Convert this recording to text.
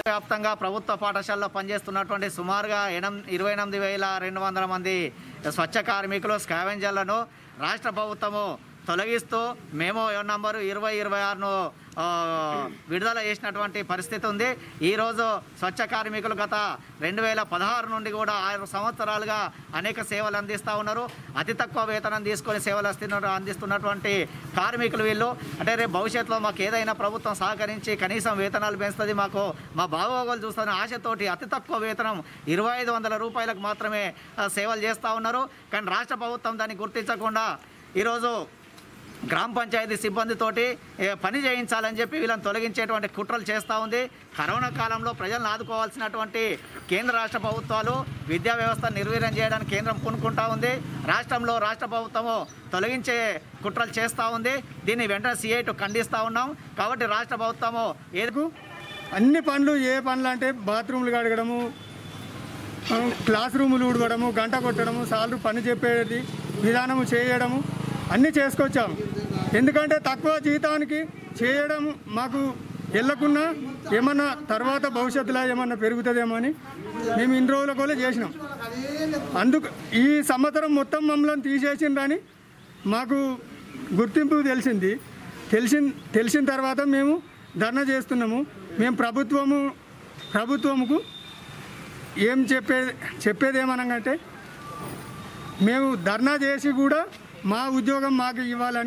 వ్యాప్తంగా ప్రభుత్వ పాఠశాలలో పనిచేస్తున్నటువంటి సుమారుగా ఎనం ఇరవై ఎనిమిది వేల రెండు వందల మంది స్వచ్ఛ కార్మికులు స్కావెంజర్లను రాష్ట్ర ప్రభుత్వము తొలగిస్తూ మేము నంబరు ఇరవై ఇరవై ఆరును ఆ, విడుదల చేసినటువంటి పరిస్థితి ఉంది ఈరోజు స్వచ్ఛ కార్మికులు గత రెండు వేల పదహారు నుండి కూడా ఆరు సంవత్సరాలుగా అనేక సేవలు అందిస్తూ ఉన్నారు అతి తక్కువ వేతనం తీసుకొని సేవలు అందిస్తున్న అందిస్తున్నటువంటి కార్మికులు వీళ్ళు అంటే రేపు భవిష్యత్తులో మాకు ఏదైనా ప్రభుత్వం సహకరించి కనీసం వేతనాలు పెంచుతుంది మాకు మా బాగోగులు చూస్తున్న ఆశతోటి అతి తక్కువ వేతనం ఇరవై ఐదు వందల రూపాయలకు మాత్రమే ఆ, సేవలు చేస్తూ ఉన్నారు కానీ రాష్ట్ర ప్రభుత్వం దాన్ని గుర్తించకుండా ఈరోజు గ్రామ పంచాయతీ సిబ్బందితోటి ఏ, పని చేయించాలని చెప్పి వీళ్ళని తొలగించేటువంటి కుట్రలు చేస్తూ ఉంది కరోనా కాలంలో ప్రజలను ఆదుకోవాల్సినటువంటి కేంద్ర రాష్ట్ర ప్రభుత్వాలు విద్యా వ్యవస్థ నిర్వీర్యం చేయడానికి కేంద్రం పూనుకుంటా ఉంది రాష్ట్రంలో రాష్ట్ర ప్రభుత్వము తొలగించే కుట్రలు చేస్తూ ఉంది దీన్ని వెంటనే సిఐటు ఖండిస్తూ ఉన్నాం కాబట్టి రాష్ట్ర ప్రభుత్వము ఏదో అన్ని పనులు ఏ పనులు అంటే బాత్రూమ్లు కడగడము ఆ, క్లాస్ రూములు ఊడవడము గంట కొట్టడము సార్లు పని చెప్పేది విధానము చేయడము అన్నీ చేసుకొచ్చాము ఎందుకంటే తక్కువ జీతానికి చేయడం మాకు వెళ్ళకున్నా ఏమన్నా తర్వాత భవిష్యత్తులో ఏమన్నా పెరుగుతుందేమో అని మేము ఇన్ని రోజుల కూడా చేసినాం అందుకు ఈ సంవత్సరం మొత్తం మమ్మల్ని తీసేసిండ్రని మాకు గుర్తింపు తెలిసింది తెలిసిన తెలిసిన తర్వాత మేము ధర్నా చేస్తున్నాము మేము ప్రభుత్వము ప్రభుత్వముకు ఏం చెప్పే చెప్పేది ఏమనగంటే మేము ధర్నా చేసి కూడా మా ఉద్యోగం మాకు ఇవ్వాలని